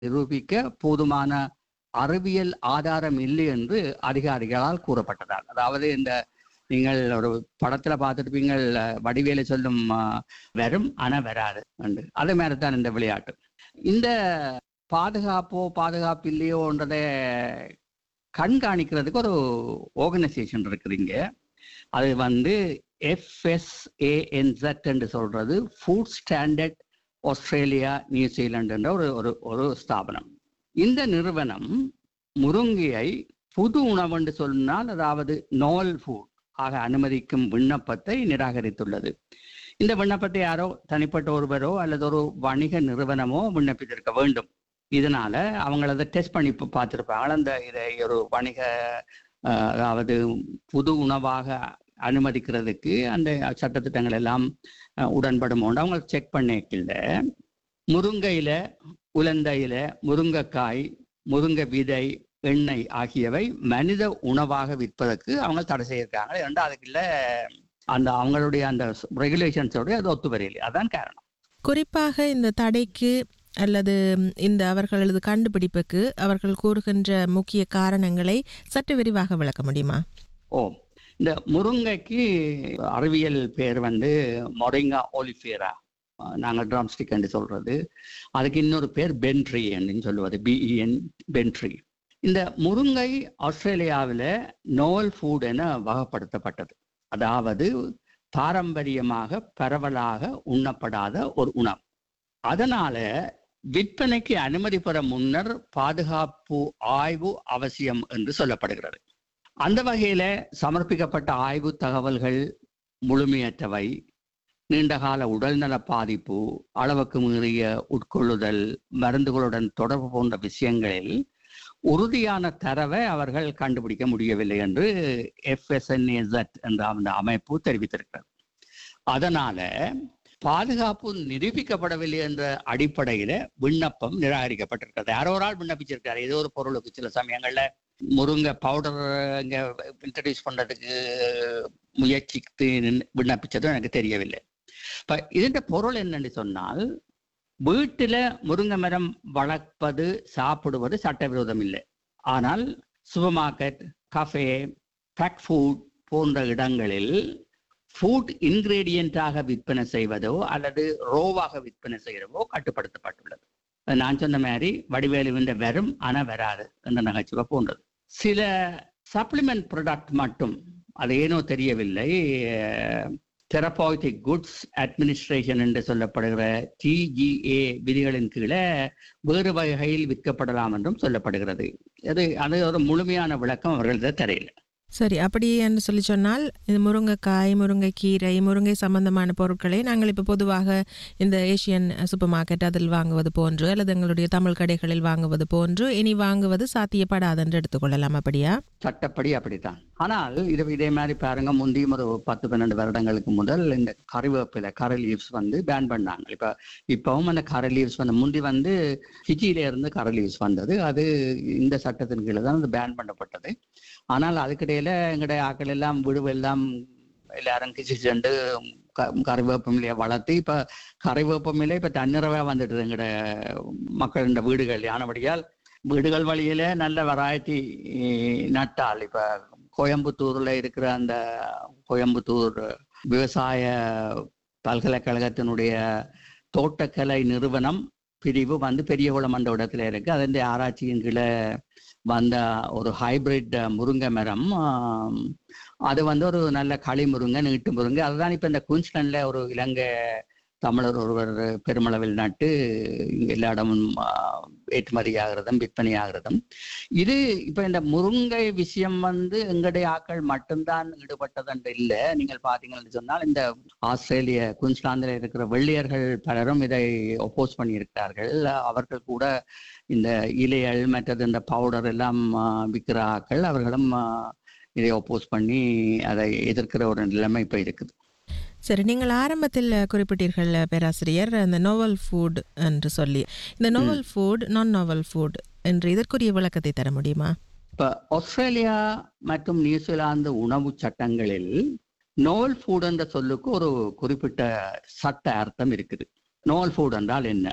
நிரூபிக்க போதுமான அறிவியல் ஆதாரம் இல்லை என்று அதிகாரிகளால் கூறப்பட்டதால் அதாவது இந்த நீங்கள் ஒரு படத்துல பார்த்துருப்பீங்க வடிவேலை சொல்லும் ஆஹ், வரும் ஆனா வராது என்று அதே மாதிரி தான் இந்த விளையாட்டு இந்த பாதுகாப்போ பாதுகாப்பு இல்லையோன்றதை கண்காணிக்கிறதுக்கு ஒரு ஆர்கனைசேஷன் இருக்குது இங்க அது வந்து எஃப்எஸ்ஏஎன்செட் என்று சொல்றது ஃபுட் ஸ்டாண்டர்ட் ஆஸ்திரேலியா நியூசிலாந்து என்ற ஒரு ஒரு ஒரு ஸ்தாபனம் இந்த நிறுவனம் முருங்கையை புது உணவு என்று சொன்னால் அதாவது நால் ஃபுட் ஆக அனுமதிக்கும் விண்ணப்பத்தை நிராகரித்துள்ளது இந்த விண்ணப்பத்தை யாரோ தனிப்பட்ட ஒருவரோ அல்லது ஒரு வணிக நிறுவனமோ விண்ணப்பித்திருக்க வேண்டும் இதனால அவங்க அதை டெஸ்ட் பண்ணி பா- பார்த்திருப்பாங்க அந்த இதை ஒரு வணிக அஹ், அதாவது புது உணவாக அனுமதிக்கிறதுக்கு அந்த சட்டத்திட்டங்கள் எல்லாம் அஹ், உடன்படுமோண்டு அவங்க செக் பண்ணிக்கல முருங்கையில உலந்தையில முருங்கைக்காய் முருங்கை விதை எண்ணெய் ஆகியவை மனித உணவாக விற்பதற்கு அவங்க தடை செய்யிருக்காங்க ஏன்னா அதுக்குள்ள அந்த அவங்களுடைய அந்த ரெகுலேஷன்ஸோட அது ஒத்து வரையில்லை அதான் காரணம் குறிப்பாக இந்த தடைக்கு அல்லது இந்த அவர்களது கண்டுபிடிப்புக்கு அவர்கள் கூறுகின்ற முக்கிய காரணங்களை சற்று விரிவாக விளக்க முடியுமா ஓ இந்த முருங்கைக்கு அறிவியல் பேர் வந்து மொரிங்கா ஒலிஃபேரா நாங்கள் ட்ரம்ஸ்டிக் என்று சொல்றது அதுக்கு இன்னொரு பேர் பென்ட்ரி என்று சொல்லுவது பிஇஎன் பென்ட்ரி இந்த முருங்கை ஆஸ்திரேலியாவில் நோவல் ஃபுட் என வகைப்படுத்தப்பட்டது அதாவது பாரம்பரியமாக பரவலாக உண்ணப்படாத ஒரு உணவு அதனால விற்பனைக்கு அனுமதி பெற முன்னர் பாதுகாப்பு ஆய்வு அவசியம் என்று சொல்லப்படுகிறது அந்த வகையில சமர்ப்பிக்கப்பட்ட ஆய்வு தகவல்கள் முழுமையற்றவை நீண்டகால உடல்நல பாதிப்பு அளவுக்கு மீறிய உட்கொள்ளுதல் மருந்துகளுடன் தொடர்பு போன்ற விஷயங்களில் உறுதியான தரவை அவர்கள் கண்டுபிடிக்க முடியவில்லை என்று எஃப்எஸ்என்ஏசட் என்ற அந்த அமைப்பு தெரிவித்திருக்கிறது அதனால பாதுகாப்பு நிரூபிக்கப்படவில்லை என்ற அடிப்படையில விண்ணப்பம் நிராகரிக்கப்பட்டிருக்கிறது யாரோ ஒரு ஆள் விண்ணப்பிச்சிருக்காரு ஏதோ ஒரு பொருளுக்கு சில சமயங்கள்ல முருங்கை பவுடர் இங்க இன்ட்ரடியூஸ் பண்றதுக்கு முயற்சித்து நின்னு- விண்ணப்பிச்சதும் எனக்கு தெரியவில்லை இப்ப இதன் பொருள் என்னன்னு சொன்னால் வீட்டுல முருங்கை மரம் வளர்ப்பது சாப்பிடுவது சட்டவிரோதம் இல்லை ஆனால் supermarket cafe pack food போன்ற இடங்களில் ஃபுட் இன்கிரீடியண்டாக விற்பனை செய்வதோ அல்லது ரோவாக விற்பனை செய்யறதோ கட்டுப்படுத்தப்பட்டுள்ளது அது நான் சொன்ன மாதிரி வடிவேலுவின் வெறும் ஆனா வராது என்ற நகைச்சுவை போன்றது சில சப்ளிமெண்ட் ப்ராடக்ட் மட்டும் அது ஏனோ தெரியவில்லை தெரபாய்டிக் குட்ஸ் அட்மினிஸ்ட்ரேஷன் என்று சொல்லப்படுகிற டிஜிஏ விதிகளின் கீழே வேறு வகையில் விற்கப்படலாம் என்றும் சொல்லப்படுகிறது அது அது ஒரு முழுமையான விளக்கம் அவர்களது தெரியல சரி அப்படி என்று சொல்லி சொன்னால் இந்த முருங்கைக்காய் முருங்கைக்கீரை முருங்கை சம்பந்தமான பொருட்களை நாங்கள் இப்போ பொதுவாக இந்த ஏசியன் சூப்பர் மார்க்கெட் அதில் வாங்குவது போன்று அல்லது எங்களுடைய தமிழ் கடைகளில் வாங்குவது போன்று இனி வாங்குவது சாத்தியப்படாது என்று எடுத்துக்கொள்ளலாம் அப்படியா சட்டப்படி அப்படித்தான் ஆனால் இது இதே மாதிரி பாருங்க முந்தியும் ஒரு பத்து பன்னெண்டு வருடங்களுக்கு முதல் இந்த கறிவேப்பிலை கரை லீவ்ஸ் வந்து பேன் பண்ணாங்க இப்ப இப்பவும் அந்த கரை லீவ்ஸ் வந்து முந்தி வந்து ஃபிஜியில இருந்து கரை லீவ்ஸ் வந்தது அது இந்த சட்டத்தின் கீழே தான் அது பேன் பண்ணப்பட்டது ஆனால் அதுக்கிடையில எங்களுடைய ஆக்கள் எல்லாம் விடுவு எல்லாம் எல்லாரும் கிச்சு சென்று கறிவேப்பமிலையை வளர்த்து இப்ப கறிவேப்பமில்லை இப்ப தன்னிறவா வந்துடுது எங்கட மக்களின் வீடுகள் ஆனபடியால் வீடுகள் வழியில நல்ல வெரைட்டி நட்டால் இப்ப கோயம்புத்தூர்ல இருக்கிற அந்த கோயம்புத்தூர் விவசாய பல்கலைக்கழகத்தினுடைய தோட்டக்கலை நிறுவனம் பிரிவு வந்து பெரியகுளம் என்ற இடத்துல இருக்கு அதன் ஆராய்ச்சியின் கீழே வந்த ஒரு ஹைபிரிட் முருங்கை மரம் ஆம், அது வந்து ஒரு நல்ல களி முருங்கை நீட்டு முருங்கை அதுதான் இப்ப இந்த குயின்ஸ்லாண்ட்ல ஒரு இலங்கை தமிழர் ஒருவர் பெருமளவில் நட்டு இங்க எல்லா இடமும் ஆ, ஏற்றுமதி ஆகிறதும் விற்பனை ஆகிறதும் இது இப்ப இந்த முருங்கை விஷயம் வந்து எங்களுடைய ஆக்கள் மட்டும்தான் ஈடுபட்டதுண்டு இல்லை நீங்கள் பாத்தீங்கன்னு சொன்னால் இந்த ஆஸ்திரேலிய குயின்ஸ்லாந்தில் இருக்கிற வெள்ளையர்கள் பலரும் இதை ஒப்போஸ் பண்ணியிருக்கிறார்கள் அவர்கள் கூட இந்த இலைகள் மற்றது இந்த பவுடர் எல்லாம் ஆ, விற்கிற ஆக்கள் அவர்களும் ஆ, இதை ஒப்போஸ் பண்ணி அதை எதிர்க்கிற ஒரு நிலைமை இப்ப இருக்குது சரி நீங்கள் ஆரம்பத்தில் குறிப்பிட்டீர்கள் பேராசிரியர் அந்த நோவல் ஃபுட் என்று சொல்லி இந்த நோவல் ஃபுட் நான் நோவல் ஃபுட் என்று இதற்குரிய விளக்கத்தை தர முடியுமா இப்ப ஆஸ்திரேலியா மற்றும் நியூசிலாந்து உணவு சட்டங்களில் நோவல் ஃபுட் என்ற சொல்லுக்கு ஒரு குறிப்பிட்ட சட்ட அர்த்தம் இருக்குது நோவல் ஃபுட் என்றால் என்ன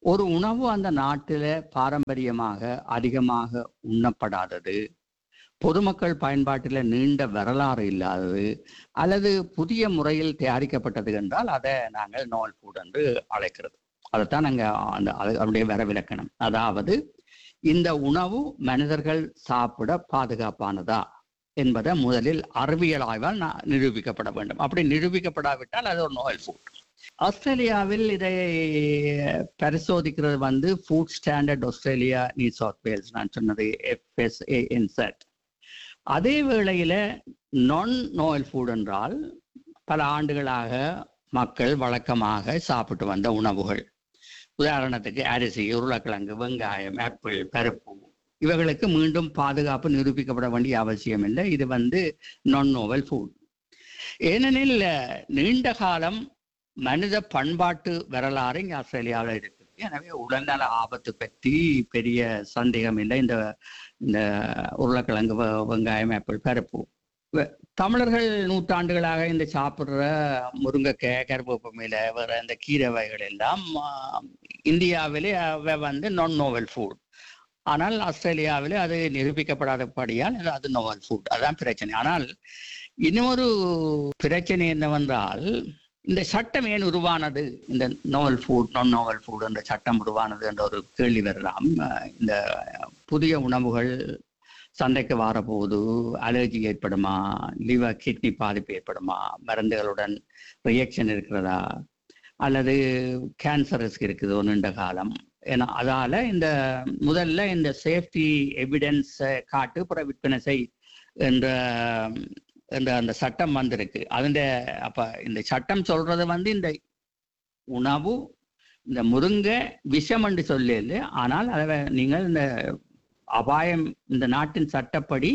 ஒரு உணவு அந்த நாட்டில பாரம்பரியமாக அதிகமாக உண்ணப்படாதது பொதுமக்கள் பயன்பாட்டில் நீண்ட வரலாறு இல்லாதது அல்லது புதிய முறையில் தயாரிக்கப்பட்டது என்றால் அதை நாங்கள் நோல் ஃபுட் என்று அழைக்கிறது அதைத்தான் நாங்கள் அந்த அது- அதனுடைய வரவிலக்கணம் அதாவது இந்த உணவு மனிதர்கள் சாப்பிட பாதுகாப்பானதா என்பதை முதலில் அறிவியல் ஆய்வால் நா- நிரூபிக்கப்பட வேண்டும் அப்படி நிரூபிக்கப்படாவிட்டால் அது ஒரு நோயல் ஃபுட் ஆஸ்திரேலியாவில் இதை பரிசோதிக்கிறது வந்து food standard Australia New South Wales நான் சொன்னது எஃப்எஸ்ஏஎன்செட் அதே வேளையில நான் நோயல் ஃபுட் என்றால் பல ஆண்டுகளாக மக்கள் வழக்கமாக சாப்பிட்டு வந்த உணவுகள் உதாரணத்துக்கு அரிசி உருளைக்கிழங்கு வெங்காயம் ஆப்பிள் பருப்பு இவைகளுக்கு மீண்டும் பாதுகாப்பு நிரூபிக்கப்பட வேண்டிய அவசியம் இல்லை இது வந்து நான் நோவல் ஃபுட் ஏனெனில் நீண்ட காலம் மனித பண்பாட்டு வரலாறு இங்கே ஆஸ்திரேலியாவில் இருக்குது எனவே உடல்நல ஆபத்து பற்றி பெரிய சந்தேகம் இல்லை இந்த இந்த உருளைக்கிழங்கு வெ- வெங்காயம் ஆப்பிள் பருப்பு வெ- தமிழர்கள் நூற்றாண்டுகளாக இந்த சாப்பிடுற முருங்கைக்காய் கருவேப்பமையில வேற இந்த கீரை வகைகள் எல்லாம் ஆஹ், இந்தியாவிலே அவை வந்து நான் நோவல் ஃபுட் ஆனால் ஆஸ்திரேலியாவிலே அது நிரூபிக்கப்படாதபடியால் அது- அது நோவல் ஃபுட் அதான் பிரச்சனை ஆனால் இன்னொரு பிரச்சனை என்னவென்றால் இந்த சட்டம் ஏன் உருவானது இந்த நோவல் ஃபுட் நான் நோவல் ஃபுட் என்ற சட்டம் உருவானது என்ற ஒரு கேள்வி வரலாம் அஹ் இந்த புதிய உணவுகள் சந்தைக்கு வரப்போது அலர்ஜி ஏற்படுமா லிவர் கிட்னி பாதிப்பு ஏற்படுமா மருந்துகளுடன் ரியாக்ஷன் இருக்கிறதா அல்லது கேன்சர் ரிஸ்க் இருக்குது ஒரு நீண்ட காலம் ஏன்னா அதால இந்த முதல்ல இந்த சேஃப்டி எவிடன்ஸ் காட்டு பிற விற்பனை செய் என்ற என்ற அந்த சட்டம் வந்திருக்கு அதுண்ட அப்ப இந்த சட்டம் சொல்றது வந்து இந்த உணவு இந்த முருங்கை விஷம் என்று சொல்லல ஆனால் அதை நீங்கள் இந்த அபாயம் இந்த நாட்டின் சட்டப்படி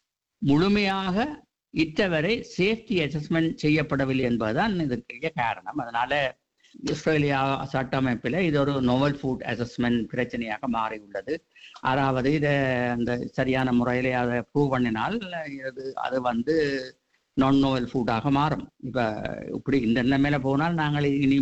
முழுமையாக இத்தவரை சேஃப்டி அசஸ்மெண்ட் செய்யப்படவில்லை என்பதுதான் இதற்குரிய காரணம் அதனால ஆஸ்திரேலியா சட்ட அமைப்பில் இது ஒரு நோவல் ஃபுட் அசஸ்மெண்ட் பிரச்சனையாக மாறி உள்ளது அதாவது இதை அந்த சரியான முறையில அதை ப்ரூவ் பண்ணினால் இது அது வந்து நான் நோவல் ஃபுட்டாக மாறும் இப்ப இப்படி இந்த நிலைமையில போனால் நாங்கள் இனி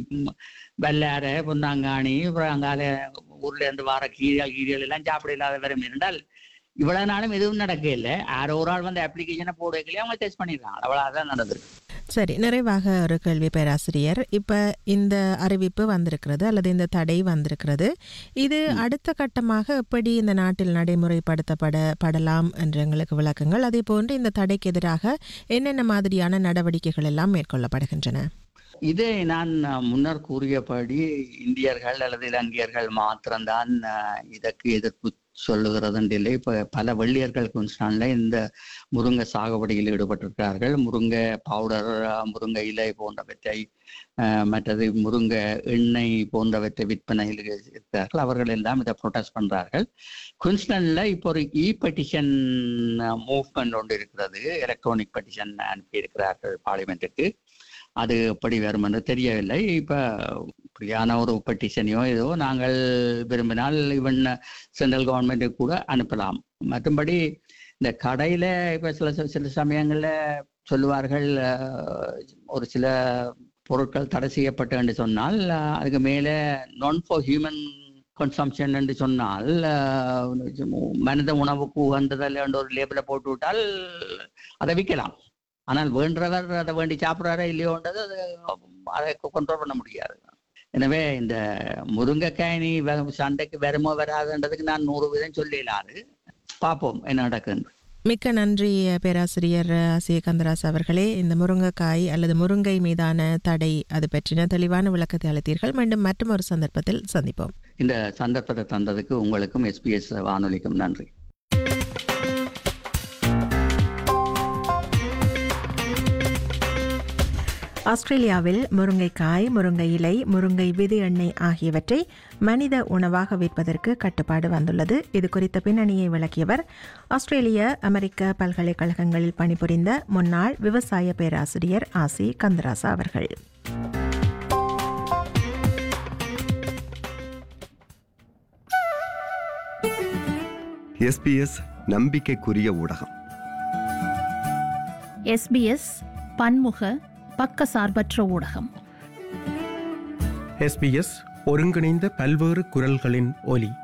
வெள்ளார பொந்தாங்காணி அப்புறம் அங்கால ஊர்ல இருந்து வர கீரை கீரைகள் எல்லாம் சாப்பிட இல்லாத வரும் இருந்தால் இவ்வளவு நாளும் எதுவும் நடக்க இல்லை யாரோ ஒரு ஆள் வந்து அப்ளிகேஷனை போடக்கலையே அவங்க டெஸ்ட் பண்ணிடுறாங்க அவ்வளவுதான் நடந்திருக்கு சரி நிறைவாக ஒரு கேள்வி பேராசிரியர் இப்ப இந்த அறிவிப்பு வந்திருக்கிறது அல்லது இந்த தடை வந்திருக்கிறது இது அடுத்த கட்டமாக எப்படி இந்த நாட்டில் நடைமுறைப்படுத்தப்பட படலாம் என்று எங்களுக்கு விளக்குங்கள் அதே போன்று இந்த தடைக்கு எதிராக என்னென்ன மாதிரியான நடவடிக்கைகள் எல்லாம் மேற்கொள்ளப்படுகின்றன இதை நான் அஹ், முன்னர் கூறியபடி இந்தியர்கள் அல்லது இலங்கையர்கள் மாத்திரம்தான் அஹ், இதற்கு எதிர்ப்பு சொல்லுகிறது இல்லை இப்ப பல வெள்ளியர்கள் குன்ஸ்டான்ல இந்த முருங்கை சாகுபடியில் ஈடுபட்டிருக்கிறார்கள் முருங்கை பவுடர் அஹ், முருங்கை இலை போன்றவற்றை அஹ், மற்றது முருங்கை எண்ணெய் போன்றவற்றை விற்பனையில் இருக்கிறார்கள் அவர்கள் எல்லாம் இதை ப்ரொடெஸ்ட் பண்றார்கள் குன்ஸ்டன்ல இப்போ ஒரு இ பெட்டிஷன் மூவ்மெண்ட் ஒன்று இருக்கிறது எலக்ட்ரானிக் பெட்டிஷன் அனுப்பி இருக்கிறார்கள் பார்லிமெண்ட்டுக்கு அது எப்படி வரும் என்று தெரியவில்லை இப்ப இப்படியான ஒரு பெட்டிஷனையோ ஏதோ நாங்கள் விரும்பினால் ஈவன் சென்ட்ரல் கவர்மெண்ட்டுக்கு கூட அனுப்பலாம் மற்றும்படி இந்த கடையில இப்ப சில சில சமயங்கள்ல சொல்லுவார்கள் அஹ், ஒரு சில பொருட்கள் தடை செய்யப்பட்டு என்று சொன்னால் அஹ், அதுக்கு மேலே நான் ஃபார் ஹியூமன் கன்சம்ஷன் என்று சொன்னால் அஹ், மனித உணவுக்கு உகந்ததில்லை என்ற ஒரு லேபிளை போட்டு விட்டால் அதை விற்கலாம் ஆனால் வேண்டவர் அதை வேண்டி சாப்பிட்றாரா இல்லையோன்றது அது அதை கண்ட்ரோல் பண்ண முடியாது எனவே இந்த முருங்கைக்காய் நீ வ- சண்டைக்கு வருமோ வராதுன்றதுக்கு நான் நூறு வீதம் சொல்லிடலாது பார்ப்போம் என்ன நடக்குன்னு மிக்க நன்றி பேராசிரியர் சி கந்தராஸ் அவர்களே இந்த முருங்கைக்காய் அல்லது முருங்கை மீதான தடை அது பற்றின தெளிவான விளக்கத்தை அளித்தீர்கள் மீண்டும் மற்றும் ஒரு சந்தர்ப்பத்தில் சந்திப்போம் இந்த சந்தர்ப்பத்தை தந்ததுக்கு உங்களுக்கும் எஸ்பிஎஸ் வானொலிக்கும் நன்றி ஆஸ்திரேலியாவில் முருங்கைக்காய் முருங்கை இலை முருங்கை விதி எண்ணெய் ஆகியவற்றை மனித உணவாக விற்பதற்கு கட்டுப்பாடு வந்துள்ளது இது குறித்த பின்னணியை விளக்கியவர் ஆஸ்திரேலிய அமெரிக்க பல்கலைக்கழகங்களில் பணிபுரிந்த முன்னாள் விவசாய பேராசிரியர் ஆசி கந்தராசா அவர்கள் எஸ்பிஎஸ் நம்பிக்கைக்குரிய ஊடகம் எஸ்பிஎஸ் பன்முக பக்கசார்பற்ற ஊடகம் எஸ்பிஎஸ் ஒருங்கிணைந்த பல்வேறு குரல்களின் ஒலி